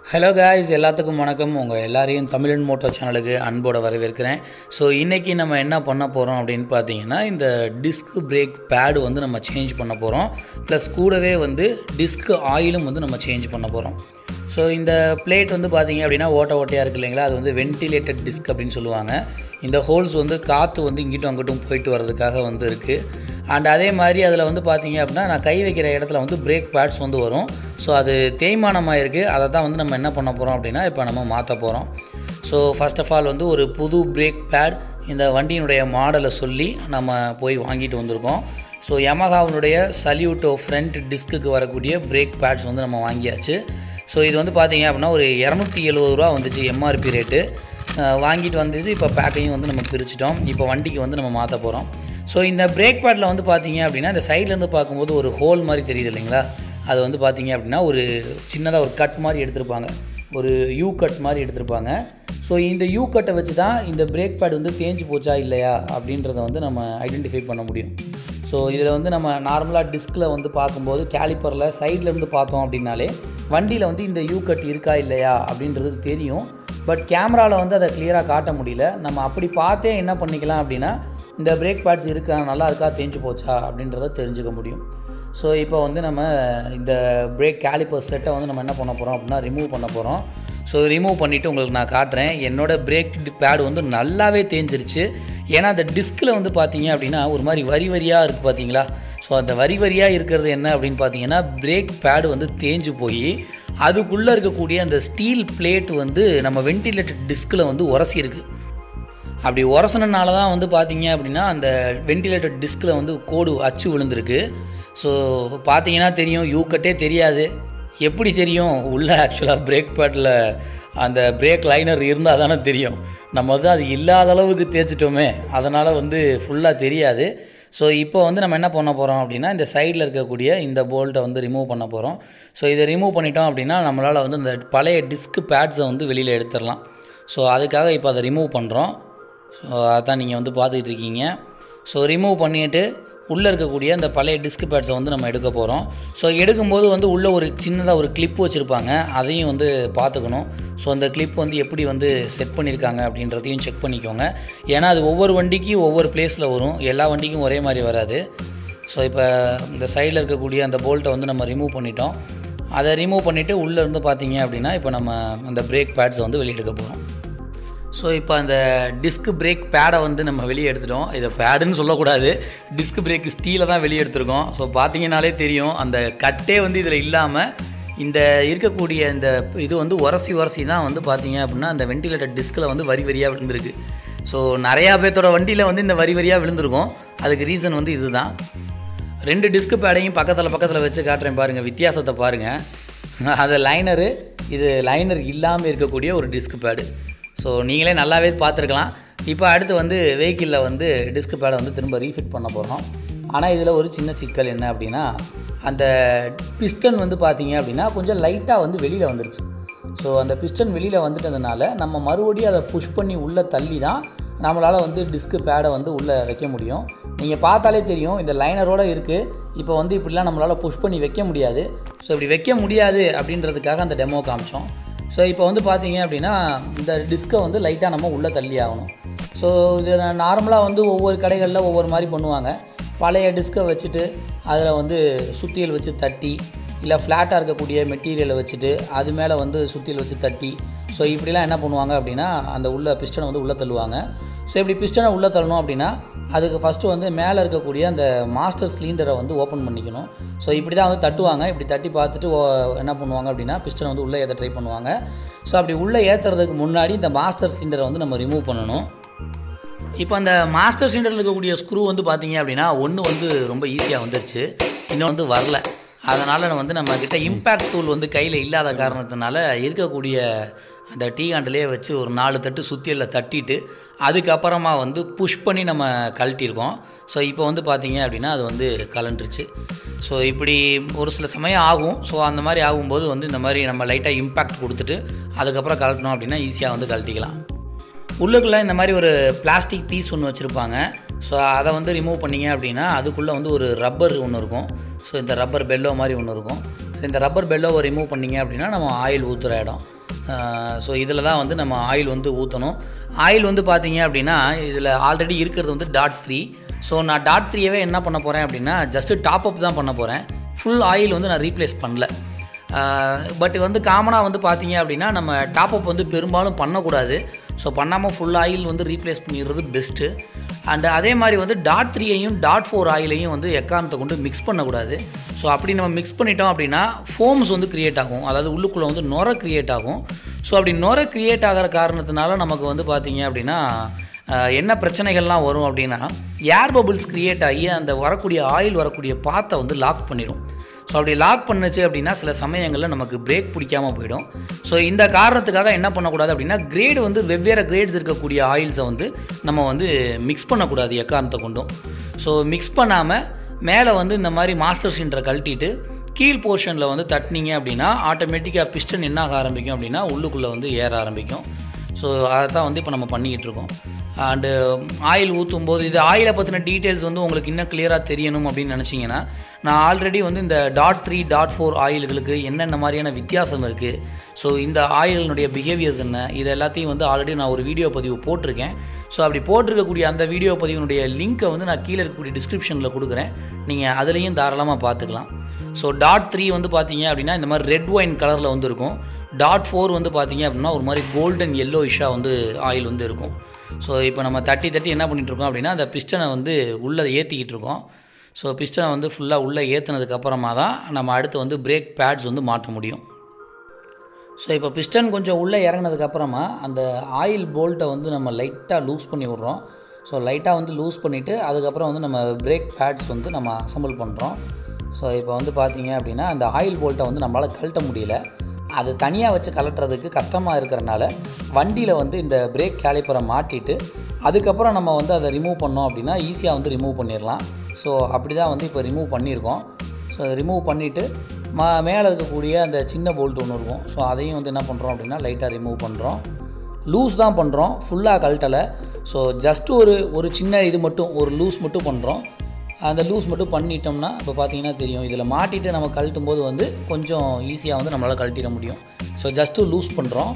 hello guys எல்லாத்துக்கும் வணக்கம் உங்கள் எல்லாரையும் தமிழன் மோட்டோ சேனலுக்கு அன்போடு வரவேற்கிறேன் ஸோ இன்றைக்கி நம்ம என்ன பண்ண போகிறோம் அப்படின்னு பார்த்தீங்கன்னா இந்த டிஸ்க் பிரேக் பேடு வந்து நம்ம சேஞ்ச் பண்ண போகிறோம் ப்ளஸ் கூடவே வந்து டிஸ்க் ஆயிலும் வந்து நம்ம சேஞ்ச் பண்ண போகிறோம் ஸோ இந்த பிளேட் வந்து பார்த்தீங்க அப்படின்னா ஓட்ட ஓட்டையாக இருக்கு இல்லைங்களா அது வந்து வென்டிலேட்டட் டிஸ்க் அப்படின்னு சொல்லுவாங்க இந்த ஹோல்ஸ் வந்து காற்று வந்து இங்கிட்டும் அங்கிட்டும் போயிட்டு வர்றதுக்காக வந்து இருக்குது அண்ட் அதே மாதிரி அதில் வந்து பார்த்தீங்க அப்படின்னா நான் கை வைக்கிற இடத்துல வந்து பிரேக் பேட்ஸ் வந்து வரும் ஸோ அது தேய்மானமாக இருக்குது அதை தான் வந்து நம்ம என்ன பண்ண போகிறோம் அப்படின்னா இப்போ நம்ம மாற்ற போகிறோம் ஸோ ஃபர்ஸ்ட் ஆஃப் ஆல் வந்து ஒரு புது பிரேக் பேட் இந்த வண்டியினுடைய மாடலை சொல்லி நம்ம போய் வாங்கிட்டு வந்திருக்கோம் ஸோ யமஹாவினுடைய சல்யூட்டோ ஃப்ரண்ட் டிஸ்க்குக்கு வரக்கூடிய பிரேக் பேட்ஸ் வந்து நம்ம வாங்கியாச்சு ஸோ இது வந்து பார்த்தீங்க அப்படின்னா ஒரு இரநூத்தி எழுபது ரூபா வந்துச்சு எம்ஆர்பி ரேட்டு வாங்கிட்டு வந்துச்சு இப்போ பேக்கையும் வந்து நம்ம பிரிச்சிட்டோம் இப்போ வண்டிக்கு வந்து நம்ம மாற்ற போகிறோம் ஸோ இந்த பிரேக் பேட்டில் வந்து பார்த்தீங்க அப்படின்னா இந்த சைட்லேருந்து பார்க்கும்போது ஒரு ஹோல் மாதிரி தெரியுது இல்லைங்களா அது வந்து பார்த்தீங்க அப்படின்னா ஒரு சின்னதாக ஒரு கட் மாதிரி எடுத்திருப்பாங்க ஒரு யூ கட் மாதிரி எடுத்திருப்பாங்க ஸோ இந்த யூ கட்டை வச்சு தான் இந்த பிரேக் பேட் வந்து தேஞ்சு போச்சா இல்லையா அப்படின்றத வந்து நம்ம ஐடென்டிஃபை பண்ண முடியும் ஸோ இதில் வந்து நம்ம நார்மலாக டிஸ்கில் வந்து பார்க்கும்போது கேலிப்பரில் சைட்லேருந்து பார்த்தோம் அப்படின்னாலே வண்டியில் வந்து இந்த யூ கட் இருக்கா இல்லையா அப்படின்றது தெரியும் பட் கேமராவில் வந்து அதை கிளியராக காட்ட முடியல நம்ம அப்படி பார்த்தே என்ன பண்ணிக்கலாம் அப்படின்னா இந்த பிரேக் பேட்ஸ் இருக்கா நல்லா இருக்கா தேஞ்சு போச்சா அப்படின்றத தெரிஞ்சுக்க முடியும் ஸோ இப்போ வந்து நம்ம இந்த பிரேக் கேலிப்பர் செட்டை வந்து நம்ம என்ன பண்ண போகிறோம் அப்படின்னா ரிமூவ் பண்ண போகிறோம் ஸோ ரிமூவ் பண்ணிவிட்டு உங்களுக்கு நான் காட்டுறேன் என்னோடய பிரேக் பேட் வந்து நல்லாவே தேஞ்சிருச்சு ஏன்னா அந்த டிஸ்கில் வந்து பார்த்தீங்க அப்படின்னா ஒரு மாதிரி வரி வரியாக இருக்குது பார்த்தீங்களா ஸோ அந்த வரி வரியாக இருக்கிறது என்ன அப்படின்னு பார்த்தீங்கன்னா பிரேக் பேடு வந்து தேஞ்சு போய் அதுக்குள்ளே இருக்கக்கூடிய அந்த ஸ்டீல் பிளேட் வந்து நம்ம வென்டிலேட்டட் டிஸ்கில் வந்து உரசிருக்கு அப்படி உரசனனால தான் வந்து பார்த்தீங்க அப்படின்னா அந்த வென்டிலேட்டட் டிஸ்கில் வந்து கோடு அச்சு விழுந்திருக்கு ஸோ பார்த்தீங்கன்னா தெரியும் யூக்கட்டே தெரியாது எப்படி தெரியும் உள்ள ஆக்சுவலாக பிரேக் பேட்டில் அந்த பிரேக் லைனர் இருந்தால் தானே தெரியும் நம்ம வந்து அது இல்லாத அளவுக்கு தேய்ச்சிட்டோமே அதனால் வந்து ஃபுல்லாக தெரியாது ஸோ இப்போ வந்து நம்ம என்ன பண்ண போகிறோம் அப்படின்னா இந்த சைடில் இருக்கக்கூடிய இந்த போல்ட்டை வந்து ரிமூவ் பண்ண போகிறோம் ஸோ இதை ரிமூவ் பண்ணிட்டோம் அப்படின்னா நம்மளால் வந்து இந்த பழைய டிஸ்க் பேட்ஸை வந்து வெளியில் எடுத்துடலாம் ஸோ அதுக்காக இப்போ அதை ரிமூவ் பண்ணுறோம் ஸோ அதான் நீங்கள் வந்து பார்த்துக்கிட்டு இருக்கீங்க ஸோ ரிமூவ் பண்ணிவிட்டு உள்ளே இருக்கக்கூடிய அந்த பழைய டிஸ்க் பேட்ஸை வந்து நம்ம எடுக்க போகிறோம் ஸோ எடுக்கும்போது வந்து உள்ளே ஒரு சின்னதாக ஒரு கிளிப் வச்சுருப்பாங்க அதையும் வந்து பார்த்துக்கணும் ஸோ அந்த கிளிப் வந்து எப்படி வந்து செட் பண்ணியிருக்காங்க அப்படின்றதையும் செக் பண்ணிக்கோங்க ஏன்னா அது ஒவ்வொரு வண்டிக்கும் ஒவ்வொரு பிளேஸில் வரும் எல்லா வண்டிக்கும் ஒரே மாதிரி வராது ஸோ இப்போ இந்த சைடில் இருக்கக்கூடிய அந்த போல்ட்டை வந்து நம்ம ரிமூவ் பண்ணிட்டோம் அதை ரிமூவ் பண்ணிவிட்டு உள்ளே இருந்து பார்த்தீங்க அப்படின்னா இப்போ நம்ம அந்த பிரேக் பேட்ஸை வந்து வெளியே எடுக்க போகிறோம் ஸோ இப்போ அந்த டிஸ்க் பிரேக் பேடை வந்து நம்ம வெளியே எடுத்துட்டோம் இதை பேடுன்னு சொல்லக்கூடாது டிஸ்க் பிரேக் ஸ்டீலை தான் வெளியே எடுத்திருக்கோம் ஸோ பார்த்தீங்கனாலே தெரியும் அந்த கட்டே வந்து இதில் இல்லாமல் இந்த இருக்கக்கூடிய இந்த இது வந்து உரசி உரசி தான் வந்து பார்த்தீங்க அப்படின்னா அந்த வென்டிலேட்டர் டிஸ்கில் வந்து வரி வரியாக விழுந்திருக்கு ஸோ நிறையா பேர்த்தோட வண்டியில் வந்து இந்த வரி வரியாக விழுந்திருக்கும் அதுக்கு ரீசன் வந்து இதுதான் ரெண்டு டிஸ்க் பேடையும் பக்கத்தில் பக்கத்தில் வச்சு காட்டுறேன் பாருங்கள் வித்தியாசத்தை பாருங்கள் அது லைனரு இது லைனர் இல்லாமல் இருக்கக்கூடிய ஒரு டிஸ்க் பேடு ஸோ நீங்களே நல்லாவே பார்த்துருக்கலாம் இப்போ அடுத்து வந்து வெஹிக்கிளில் வந்து டிஸ்க் பேடை வந்து திரும்ப ரீஃபிட் பண்ண போகிறோம் ஆனால் இதில் ஒரு சின்ன சிக்கல் என்ன அப்படின்னா அந்த பிஸ்டன் வந்து பார்த்தீங்க அப்படின்னா கொஞ்சம் லைட்டாக வந்து வெளியில் வந்துருச்சு ஸோ அந்த பிஸ்டன் வெளியில் வந்துட்டதுனால நம்ம மறுபடியும் அதை புஷ் பண்ணி உள்ளே தள்ளி தான் நம்மளால் வந்து டிஸ்க்கு பேடை வந்து உள்ளே வைக்க முடியும் நீங்கள் பார்த்தாலே தெரியும் இந்த லைனரோடு இருக்குது இப்போ வந்து இப்படிலாம் நம்மளால் புஷ் பண்ணி வைக்க முடியாது ஸோ இப்படி வைக்க முடியாது அப்படின்றதுக்காக அந்த டெமோ காமிச்சோம் ஸோ இப்போ வந்து பார்த்தீங்க அப்படின்னா இந்த டிஸ்கை வந்து லைட்டாக நம்ம உள்ளே தள்ளி ஆகணும் ஸோ இது நார்மலாக வந்து ஒவ்வொரு கடைகளில் ஒவ்வொரு மாதிரி பண்ணுவாங்க பழைய டிஸ்கை வச்சுட்டு அதில் வந்து சுத்தியல் வச்சு தட்டி இல்லை ஃப்ளாட்டாக இருக்கக்கூடிய மெட்டீரியலை வச்சுட்டு அது மேலே வந்து சுத்தியல் வச்சு தட்டி ஸோ இப்படிலாம் என்ன பண்ணுவாங்க அப்படின்னா அந்த உள்ள பிஸ்டனை வந்து உள்ளே தள்ளுவாங்க ஸோ இப்படி பிஸ்டனை உள்ளே தள்ளணும் அப்படின்னா அதுக்கு ஃபஸ்ட்டு வந்து மேலே இருக்கக்கூடிய அந்த மாஸ்டர் சிலிண்டரை வந்து ஓப்பன் பண்ணிக்கணும் ஸோ இப்படி தான் வந்து தட்டுவாங்க இப்படி தட்டி பார்த்துட்டு என்ன பண்ணுவாங்க அப்படின்னா பிஸ்டனை வந்து உள்ளே ஏற்ற ட்ரை பண்ணுவாங்க ஸோ அப்படி உள்ளே ஏற்றுறதுக்கு முன்னாடி இந்த மாஸ்டர் சிலிண்டரை வந்து நம்ம ரிமூவ் பண்ணணும் இப்போ அந்த மாஸ்டர் சிலிண்டரில் இருக்கக்கூடிய ஸ்க்ரூ வந்து பார்த்தீங்க அப்படின்னா ஒன்று வந்து ரொம்ப ஈஸியாக வந்துருச்சு இன்னும் வந்து வரல அதனால் வந்து நம்மக்கிட்ட இம்பேக்ட் டூல் வந்து கையில் இல்லாத காரணத்தினால இருக்கக்கூடிய அந்த டீ ஹாண்டிலே வச்சு ஒரு நாலு தட்டு சுத்தியில் தட்டிட்டு அதுக்கப்புறமா வந்து புஷ் பண்ணி நம்ம கழட்டியிருக்கோம் ஸோ இப்போ வந்து பார்த்தீங்க அப்படின்னா அது வந்து கலண்டுருச்சு ஸோ இப்படி ஒரு சில சமயம் ஆகும் ஸோ அந்த மாதிரி ஆகும்போது வந்து இந்த மாதிரி நம்ம லைட்டாக இம்பேக்ட் கொடுத்துட்டு அதுக்கப்புறம் கழட்டணும் அப்படின்னா ஈஸியாக வந்து கழட்டிக்கலாம் உள்ளுக்குள்ளே இந்த மாதிரி ஒரு பிளாஸ்டிக் பீஸ் ஒன்று வச்சுருப்பாங்க ஸோ அதை வந்து ரிமூவ் பண்ணிங்க அப்படின்னா அதுக்குள்ளே வந்து ஒரு ரப்பர் ஒன்று இருக்கும் ஸோ இந்த ரப்பர் பெல்லோ மாதிரி ஒன்று இருக்கும் ஸோ இந்த ரப்பர் பெல்லோவை ரிமூவ் பண்ணிங்க அப்படின்னா நம்ம ஆயில் ஊற்றுற இடம் ஸோ இதில் தான் வந்து நம்ம ஆயில் வந்து ஊற்றணும் ஆயில் வந்து பார்த்தீங்க அப்படின்னா இதில் ஆல்ரெடி இருக்கிறது வந்து டாட் த்ரீ ஸோ நான் டாட் த்ரீயவே என்ன பண்ண போகிறேன் அப்படின்னா ஜஸ்ட்டு டாப் அப் தான் பண்ண போகிறேன் ஃபுல் ஆயில் வந்து நான் ரீப்ளேஸ் பண்ணல பட் வந்து காமனாக வந்து பார்த்தீங்க அப்படின்னா நம்ம டாப் அப் வந்து பெரும்பாலும் பண்ணக்கூடாது ஸோ பண்ணாமல் ஃபுல் ஆயில் வந்து ரீப்ளேஸ் பண்ணிடுறது பெஸ்ட்டு அண்ட் அதே மாதிரி வந்து டாட் த்ரீயையும் டாட் ஃபோர் ஆயிலையும் வந்து எக்காரணத்தை கொண்டு மிக்ஸ் பண்ணக்கூடாது ஸோ அப்படி நம்ம மிக்ஸ் பண்ணிட்டோம் அப்படின்னா ஃபோம்ஸ் வந்து க்ரியேட் ஆகும் அதாவது உள்ளுக்குள்ளே வந்து நுர க்ரியேட் ஆகும் ஸோ அப்படி நுர க்ரியேட் ஆகிற காரணத்தினால நமக்கு வந்து பார்த்தீங்க அப்படின்னா அஹ், என்ன பிரச்சனைகள்லாம் வரும் அப்படின்னா ஏர் பபிள்ஸ் க்ரியேட் ஆகி அந்த வரக்கூடிய ஆயில் வரக்கூடிய பாத்தை வந்து லாக் பண்ணிடும் ஸோ அப்படி லாக் பண்ணுச்சு அப்படின்னா சில சமயங்களில் நமக்கு பிரேக் பிடிக்காம போயிடும் ஸோ இந்த காரணத்துக்காக என்ன பண்ணக்கூடாது அப்படின்னா கிரேடு வந்து வெவ்வேறு கிரேட்ஸ் இருக்கக்கூடிய ஆயில்ஸை வந்து நம்ம வந்து மிக்ஸ் பண்ணக்கூடாது எக்காரணத்தை கொண்டும் ஸோ மிக்ஸ் பண்ணாமல் மேலே வந்து இந்த மாதிரி மாஸ்டர் சிலிண்டரை கழட்டிட்டு கீழ் போர்ஷனில் வந்து தட்டினீங்க அப்படின்னா ஆட்டோமேட்டிக்காக பிஸ்டன் என்ன ஆக ஆரம்பிக்கும் அப்படின்னா உள்ளுக்குள்ளே வந்து ஏற ஆரம்பிக்கும் ஸோ அதை தான் வந்து இப்போ நம்ம பண்ணிக்கிட்டு இருக்கோம் அண்டு ஆயில் ஊற்றும் போது இது ஆயிலை பற்றின டீட்டெயில்ஸ் வந்து உங்களுக்கு இன்னும் கிளியராக தெரியணும் அப்படின்னு நினச்சிங்கன்னா நான் ஆல்ரெடி வந்து இந்த டாட் த்ரீ டாட் ஃபோர் ஆயில்களுக்கு என்னென்ன மாதிரியான வித்தியாசம் இருக்குது ஸோ இந்த ஆயிலினுடைய பிஹேவியர்ஸ் என்ன இது எல்லாத்தையும் வந்து ஆல்ரெடி நான் ஒரு வீடியோ பதிவு போட்டிருக்கேன் ஸோ அப்படி போட்டிருக்கக்கூடிய அந்த வீடியோ பதிவினுடைய லிங்க்கை வந்து நான் கீழே இருக்கக்கூடிய டிஸ்கிரிப்ஷனில் கொடுக்குறேன் நீங்கள் அதுலேயும் தாராளமாக பார்த்துக்கலாம் ஸோ டாட் த்ரீ வந்து பார்த்தீங்க அப்படின்னா இந்த மாதிரி ரெட் ஒயின் கலரில் வந்து இருக்கும் டாட் ஃபோர் வந்து பார்த்தீங்க அப்படின்னா ஒரு மாதிரி கோல்டன் எல்லோ இஷ்ஷாக வந்து ஆயில் வந்து இருக்கும் ஸோ இப்போ நம்ம தட்டி தட்டி என்ன பண்ணிட்டு இருக்கோம் அப்படின்னா அந்த பிஸ்டனை வந்து உள்ளே ஏற்றிக்கிட்டு இருக்கோம் ஸோ பிஸ்டனை வந்து ஃபுல்லாக உள்ளே ஏற்றுனதுக்கப்புறமா தான் நம்ம அடுத்து வந்து பிரேக் பேட்ஸ் வந்து மாட்ட முடியும் ஸோ இப்போ பிஸ்டன் கொஞ்சம் உள்ளே இறங்கினதுக்கப்புறமா அந்த ஆயில் போல்ட்டை வந்து நம்ம லைட்டாக லூஸ் பண்ணி விட்றோம் ஸோ லைட்டாக வந்து லூஸ் பண்ணிவிட்டு அதுக்கப்புறம் வந்து நம்ம பிரேக் பேட்ஸ் வந்து நம்ம அசம்பிள் பண்ணுறோம் ஸோ இப்போ வந்து பார்த்தீங்க அப்படின்னா அந்த ஆயில் போல்ட்டை வந்து நம்மளால் கழட்ட முடியல அது தனியாக வச்சு கலட்டுறதுக்கு கஷ்டமாக இருக்கிறனால வண்டியில் வந்து இந்த பிரேக் கேலிப்பரை மாட்டிட்டு அதுக்கப்புறம் நம்ம வந்து அதை ரிமூவ் பண்ணோம் அப்படின்னா ஈஸியாக வந்து ரிமூவ் பண்ணிடலாம் ஸோ அப்படி தான் வந்து இப்போ ரிமூவ் பண்ணியிருக்கோம் ஸோ அதை ரிமூவ் பண்ணிவிட்டு மா மேலே இருக்கக்கூடிய அந்த சின்ன போல்ட் ஒன்று இருக்கும் ஸோ அதையும் வந்து என்ன பண்ணுறோம் அப்படின்னா லைட்டாக ரிமூவ் பண்ணுறோம் லூஸ் தான் பண்ணுறோம் ஃபுல்லாக கழட்டலை ஸோ ஜஸ்ட் ஒரு ஒரு சின்ன இது மட்டும் ஒரு லூஸ் மட்டும் பண்ணுறோம் அந்த லூஸ் மட்டும் பண்ணிட்டோம்னா இப்போ பார்த்தீங்கன்னா தெரியும் இதில் மாட்டிட்டு நம்ம கழட்டும் போது வந்து கொஞ்சம் ஈஸியாக வந்து நம்மளால் கழட்டிட முடியும் ஸோ ஜஸ்ட்டு லூஸ் பண்ணுறோம்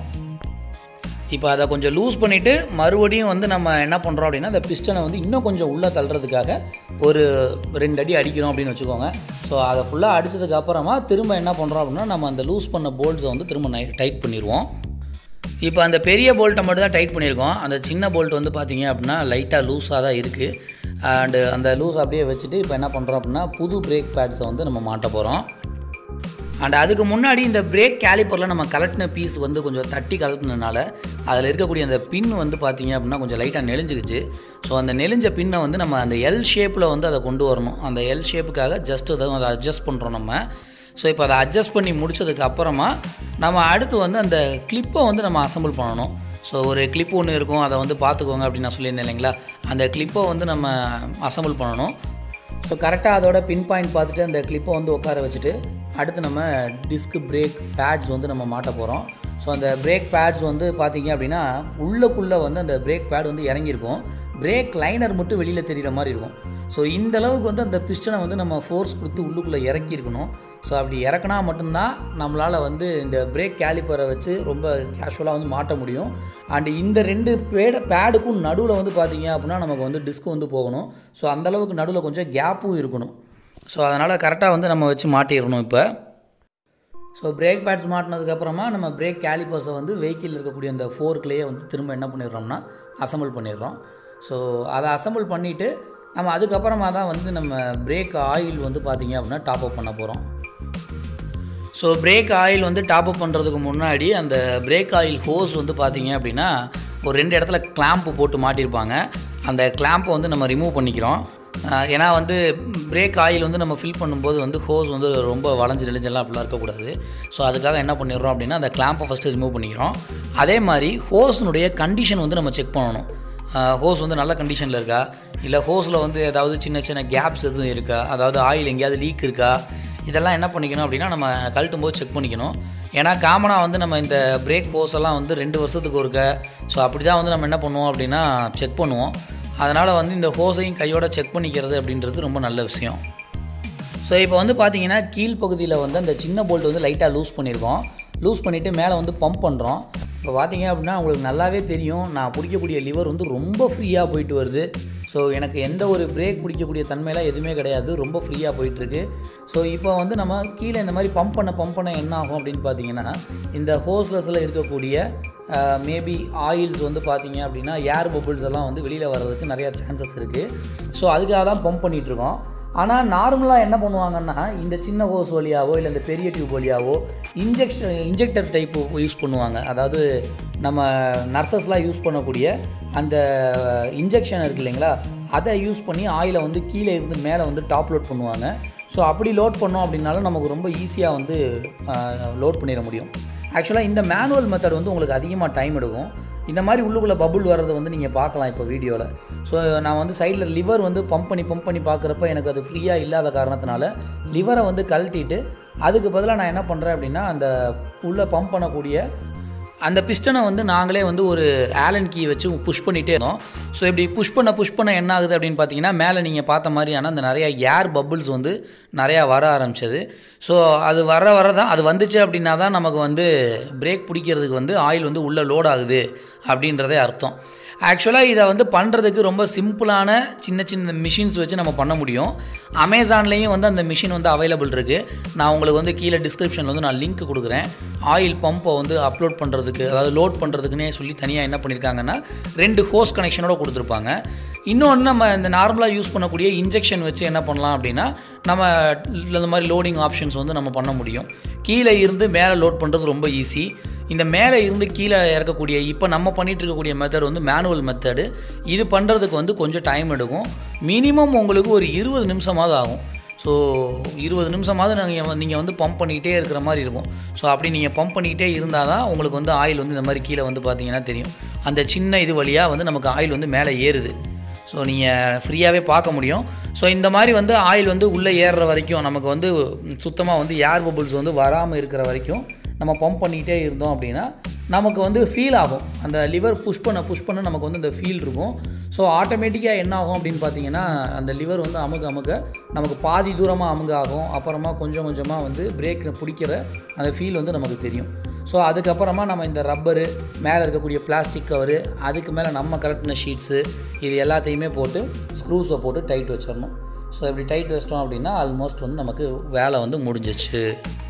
இப்போ அதை கொஞ்சம் லூஸ் பண்ணிவிட்டு மறுபடியும் வந்து நம்ம என்ன பண்ணுறோம் அப்படின்னா அந்த பிஸ்டனை வந்து இன்னும் கொஞ்சம் உள்ளே தள்ளுறதுக்காக ஒரு ரெண்டு அடி அடிக்கிறோம் அப்படின்னு வச்சுக்கோங்க ஸோ அதை ஃபுல்லாக அடித்ததுக்கு அப்புறமா திரும்ப என்ன பண்ணுறோம் அப்படின்னா நம்ம அந்த லூஸ் பண்ண போல்ட்ஸை வந்து திரும்ப நை டைட் பண்ணிடுவோம் இப்போ அந்த பெரிய போல்ட்டை மட்டும் தான் டைட் பண்ணியிருக்கோம் அந்த சின்ன போல்ட் வந்து பார்த்தீங்க அப்படின்னா லைட்டாக லூஸாக தான் இருக்குது அண்டு அந்த லூஸ் அப்படியே வச்சுட்டு இப்போ என்ன பண்ணுறோம் அப்படின்னா புது பிரேக் பேட்ஸை வந்து நம்ம மாட்ட போகிறோம் அண்ட் அதுக்கு முன்னாடி இந்த பிரேக் கேலிப்பரில் நம்ம கலட்டின பீஸ் வந்து கொஞ்சம் தட்டி கலட்டினதுனால அதில் இருக்கக்கூடிய அந்த பின் வந்து பார்த்தீங்க அப்படின்னா கொஞ்சம் லைட்டாக நெளிஞ்சுக்குச்சு ஸோ அந்த நெளிஞ்ச பின்னை வந்து நம்ம அந்த எல் ஷேப்பில் வந்து அதை கொண்டு வரணும் அந்த எல் ஷேப்புக்காக ஜஸ்ட் அதை அதை அட்ஜஸ்ட் பண்ணுறோம் நம்ம ஸோ இப்போ அதை அட்ஜஸ்ட் பண்ணி முடிச்சதுக்கு அப்புறமா நம்ம அடுத்து வந்து அந்த கிளிப்பை வந்து நம்ம அசம்பிள் பண்ணணும் ஸோ ஒரு கிளிப் ஒன்று இருக்கும் அதை வந்து பார்த்துக்கோங்க அப்படின்னு நான் சொல்லியிருந்தேன் இல்லைங்களா அந்த கிளிப்பை வந்து நம்ம அசம்பிள் பண்ணணும் ஸோ கரெக்டாக அதோட பின் பாயிண்ட் பார்த்துட்டு அந்த கிளிப்பை வந்து உட்கார வச்சுட்டு அடுத்து நம்ம டிஸ்க் பிரேக் பேட்ஸ் வந்து நம்ம மாட்ட போகிறோம் ஸோ அந்த பிரேக் பேட்ஸ் வந்து பார்த்தீங்க அப்படின்னா உள்ளக்குள்ளே வந்து அந்த பிரேக் பேட் வந்து இறங்கியிருக்கும் பிரேக் லைனர் மட்டும் வெளியில் தெரிகிற மாதிரி இருக்கும் ஸோ இந்த அளவுக்கு வந்து அந்த பிஸ்டனை வந்து நம்ம ஃபோர்ஸ் கொடுத்து உள்ளுக்குள்ளே இறக்கியிருக்கணும் ஸோ அப்படி இறக்குனா மட்டும்தான் நம்மளால் வந்து இந்த பிரேக் கேலிப்பரை வச்சு ரொம்ப கேஷுவலாக வந்து மாட்ட முடியும் அண்ட் இந்த ரெண்டு பேட பேடுக்கும் நடுவில் வந்து பார்த்தீங்க அப்படின்னா நமக்கு வந்து டிஸ்க் வந்து போகணும் ஸோ அந்தளவுக்கு நடுவில் கொஞ்சம் கேப்பும் இருக்கணும் ஸோ அதனால் கரெக்டாக வந்து நம்ம வச்சு மாட்டிடணும் இப்போ ஸோ பிரேக் பேட்ஸ் மாட்டினதுக்கப்புறமா நம்ம பிரேக் கேலிப்பர்ஸை வந்து வெஹிக்கிள் இருக்கக்கூடிய அந்த ஃபோர்க்லேயே வந்து திரும்ப என்ன பண்ணிடுறோம்னா அசம்பிள் பண்ணிடுறோம் ஸோ அதை அசம்பிள் பண்ணிவிட்டு நம்ம அதுக்கப்புறமா தான் வந்து நம்ம பிரேக் ஆயில் வந்து பார்த்திங்க அப்படின்னா டாப் அப் பண்ண போகிறோம் ஸோ பிரேக் ஆயில் வந்து டாப் அப் பண்ணுறதுக்கு முன்னாடி அந்த பிரேக் ஆயில் ஹோஸ் வந்து பார்த்தீங்க அப்படின்னா ஒரு ரெண்டு இடத்துல கிளாம்ப் போட்டு மாட்டியிருப்பாங்க அந்த கிளாம்பை வந்து நம்ம ரிமூவ் பண்ணிக்கிறோம் ஆஹ் ஏன்னா வந்து பிரேக் ஆயில் வந்து நம்ம ஃபில் பண்ணும்போது வந்து ஹோஸ் வந்து ரொம்ப வளைஞ்சு நெளிஞ்செல்லாம் அப்படிலாம் இருக்கக்கூடாது ஸோ அதுக்காக என்ன பண்ணிடுறோம் அப்படின்னா அந்த கிளாம்பை ஃபஸ்ட்டு ரிமூவ் பண்ணிக்கிறோம் அதே மாதிரி ஹோஸினுடைய கண்டிஷன் வந்து நம்ம செக் பண்ணணும் ஹோஸ் வந்து நல்ல கண்டிஷனில் இருக்கா இல்லை ஹோஸில் வந்து ஏதாவது சின்ன சின்ன கேப்ஸ் எதுவும் இருக்கா அதாவது ஆயில் எங்கேயாவது லீக் இருக்கா இதெல்லாம் என்ன பண்ணிக்கணும் அப்படின்னா நம்ம கழட்டும் போது செக் பண்ணிக்கணும் ஏன்னா காமனாக வந்து நம்ம இந்த பிரேக் ஹோஸ் எல்லாம் வந்து ரெண்டு வருஷத்துக்கு ஒருக்க ஸோ அப்படி தான் வந்து நம்ம என்ன பண்ணுவோம் அப்படின்னா செக் பண்ணுவோம் அதனால் வந்து இந்த ஹோஸையும் கையோட செக் பண்ணிக்கிறது அப்படின்றது ரொம்ப நல்ல விஷயம் ஸோ இப்போ வந்து பார்த்தீங்கன்னா கீழ்ப்பகுதியில் வந்து அந்த சின்ன போல்ட் வந்து லைட்டாக லூஸ் பண்ணியிருக்கோம் லூஸ் பண்ணிவிட்டு மேலே வந்து பம்ப் பண்ணுறோம் இப்போ பார்த்தீங்க அப்படின்னா உங்களுக்கு நல்லாவே தெரியும் நான் பிடிக்கக்கூடிய லிவர் வந்து ரொம்ப ஃப்ரீயாக போயிட்டு வருது ஸோ எனக்கு எந்த ஒரு பிரேக் பிடிக்கக்கூடிய தன்மையெல்லாம் எதுவுமே கிடையாது ரொம்ப ஃப்ரீயாக போயிட்டுருக்கு ஸோ இப்போ வந்து நம்ம கீழே இந்த மாதிரி பம்ப் பண்ண பம்ப் பண்ண என்ன ஆகும் அப்படின்னு பார்த்தீங்கன்னா இந்த ஹோஸ்லெஸில் இருக்கக்கூடிய மேபி ஆயில்ஸ் வந்து பார்த்தீங்க அப்படின்னா ஏர் பபுள்ஸ் எல்லாம் வந்து வெளியில் வர்றதுக்கு நிறையா சான்சஸ் இருக்குது ஸோ அதுக்காக தான் பம்ப் பண்ணிகிட்ருக்கோம் ஆனால் நார்மலாக என்ன பண்ணுவாங்கன்னா இந்த சின்ன ஹோஸ் வழியாவோ இல்லை இந்த பெரிய டியூப் வழியாவோ இன்ஜெக்ஷன் இன்ஜெக்டர் டைப்பு யூஸ் பண்ணுவாங்க அதாவது நம்ம நர்சஸ்லாம் யூஸ் பண்ணக்கூடிய அந்த இன்ஜெக்ஷன் இருக்கு இல்லைங்களா அதை யூஸ் பண்ணி ஆயிலை வந்து கீழே இருந்து மேலே வந்து டாப் லோட் பண்ணுவாங்க ஸோ அப்படி லோட் பண்ணோம் அப்படின்னாலும் நமக்கு ரொம்ப ஈஸியாக வந்து லோட் பண்ணிட முடியும் ஆக்சுவலாக இந்த மேனுவல் மெத்தட் வந்து உங்களுக்கு அதிகமாக டைம் எடுக்கும் இந்த மாதிரி உள்ளுக்குள்ளே பபுள் வர்றது வந்து நீங்கள் பார்க்கலாம் இப்போ வீடியோவில் ஸோ நான் வந்து சைடில் லிவர் வந்து பம்ப் பண்ணி பம்ப் பண்ணி பார்க்குறப்ப எனக்கு அது ஃப்ரீயாக இல்லாத காரணத்தினால லிவரை வந்து கழட்டிட்டு அதுக்கு பதிலாக நான் என்ன பண்ணுறேன் அப்படின்னா அந்த உள்ளே பம்ப் பண்ணக்கூடிய அந்த பிஸ்டனை வந்து நாங்களே வந்து ஒரு ஆலன் கீ வச்சு புஷ் பண்ணிகிட்டே இருந்தோம் ஸோ இப்படி புஷ் பண்ண புஷ் பண்ண என்ன ஆகுது அப்படின்னு பார்த்தீங்கன்னா மேலே நீங்கள் பார்த்த மாதிரியான அந்த நிறையா ஏர் பபுள்ஸ் வந்து நிறையா வர ஆரம்பிச்சது ஸோ அது வர வர தான் அது வந்துச்சு அப்படின்னா தான் நமக்கு வந்து பிரேக் பிடிக்கிறதுக்கு வந்து ஆயில் வந்து உள்ளே லோட் ஆகுது அப்படின்றதே அர்த்தம் ஆக்சுவலாக இதை வந்து பண்ணுறதுக்கு ரொம்ப சிம்பிளான சின்ன சின்ன மிஷின்ஸ் வச்சு நம்ம பண்ண முடியும் அமேசான்லேயும் வந்து அந்த மிஷின் வந்து அவைலபிள் இருக்குது நான் உங்களுக்கு வந்து கீழே டிஸ்கிரிப்ஷனில் வந்து நான் லிங்க் கொடுக்குறேன் ஆயில் பம்பை வந்து அப்லோட் பண்ணுறதுக்கு அதாவது லோட் பண்ணுறதுக்குன்னே சொல்லி தனியாக என்ன பண்ணியிருக்காங்கன்னா ரெண்டு ஹோஸ் கனெக்ஷனோட கொடுத்துருப்பாங்க இன்னொன்று நம்ம இந்த நார்மலாக யூஸ் பண்ணக்கூடிய இன்ஜெக்ஷன் வச்சு என்ன பண்ணலாம் அப்படின்னா நம்ம இந்த மாதிரி லோடிங் ஆப்ஷன்ஸ் வந்து நம்ம பண்ண முடியும் கீழே இருந்து மேலே லோட் பண்ணுறது ரொம்ப ஈஸி இந்த மேலே இருந்து கீழே இறக்கக்கூடிய இப்போ நம்ம பண்ணிகிட்டு இருக்கக்கூடிய மெத்தட் வந்து மேனுவல் மெத்தடு இது பண்ணுறதுக்கு வந்து கொஞ்சம் டைம் எடுக்கும் மினிமம் உங்களுக்கு ஒரு இருபது நிமிஷமாவது ஆகும் ஸோ இருபது நிமிஷமாவது நாங்கள் நீங்கள் வந்து பம்ப் பண்ணிக்கிட்டே இருக்கிற மாதிரி இருக்கும் ஸோ அப்படி நீங்கள் பம்ப் பண்ணிக்கிட்டே இருந்தால் தான் உங்களுக்கு வந்து ஆயில் வந்து இந்த மாதிரி கீழே வந்து பார்த்தீங்கன்னா தெரியும் அந்த சின்ன இது வழியாக வந்து நமக்கு ஆயில் வந்து மேலே ஏறுது ஸோ நீங்கள் ஃப்ரீயாகவே பார்க்க முடியும் ஸோ இந்த மாதிரி வந்து ஆயில் வந்து உள்ளே ஏறுற வரைக்கும் நமக்கு வந்து சுத்தமாக வந்து ஏர் பபுள்ஸ் வந்து வராமல் இருக்கிற வரைக்கும் நம்ம பம்ப் பண்ணிக்கிட்டே இருந்தோம் அப்படின்னா நமக்கு வந்து ஃபீல் ஆகும் அந்த லிவர் புஷ் பண்ண புஷ் பண்ண நமக்கு வந்து அந்த ஃபீல் இருக்கும் ஸோ ஆட்டோமேட்டிக்காக என்ன ஆகும் அப்படின்னு பார்த்தீங்கன்னா அந்த லிவர் வந்து அமுக அமுக நமக்கு பாதி தூரமாக அமுக ஆகும் அப்புறமா கொஞ்சம் கொஞ்சமாக வந்து பிரேக் பிடிக்கிற அந்த ஃபீல் வந்து நமக்கு தெரியும் ஸோ அதுக்கப்புறமா நம்ம இந்த ரப்பரு மேலே இருக்கக்கூடிய பிளாஸ்டிக் கவரு அதுக்கு மேலே நம்ம கலட்டின ஷீட்ஸு இது எல்லாத்தையுமே போட்டு ஸ்க்ரூஸை போட்டு டைட் வச்சிடணும் ஸோ இப்படி டைட் வச்சிட்டோம் அப்படின்னா ஆல்மோஸ்ட் வந்து நமக்கு வேலை வந்து முடிஞ்சிச்சு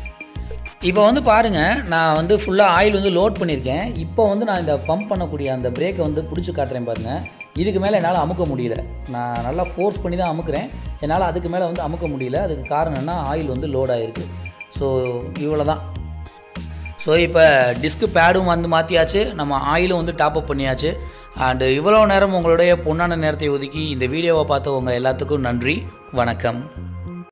இப்போ வந்து பாருங்கள் நான் வந்து ஃபுல்லாக ஆயில் வந்து லோட் பண்ணியிருக்கேன் இப்போ வந்து நான் இந்த பம்ப் பண்ணக்கூடிய அந்த பிரேக்கை வந்து பிடிச்சி காட்டுறேன் பாருங்கள் இதுக்கு மேலே என்னால் அமுக்க முடியல நான் நல்லா ஃபோர்ஸ் பண்ணி தான் அமுக்கிறேன் என்னால் அதுக்கு மேலே வந்து அமுக்க முடியல அதுக்கு காரணம் என்ன ஆயில் வந்து லோட் ஆகிருக்கு ஸோ இவ்வளோ தான் ஸோ இப்போ டிஸ்க்கு பேடும் வந்து மாற்றியாச்சு நம்ம ஆயிலும் வந்து டாப் அப் பண்ணியாச்சு அண்டு இவ்வளோ நேரம் உங்களுடைய பொன்னான நேரத்தை ஒதுக்கி இந்த வீடியோவை பார்த்தவங்க எல்லாத்துக்கும் நன்றி வணக்கம்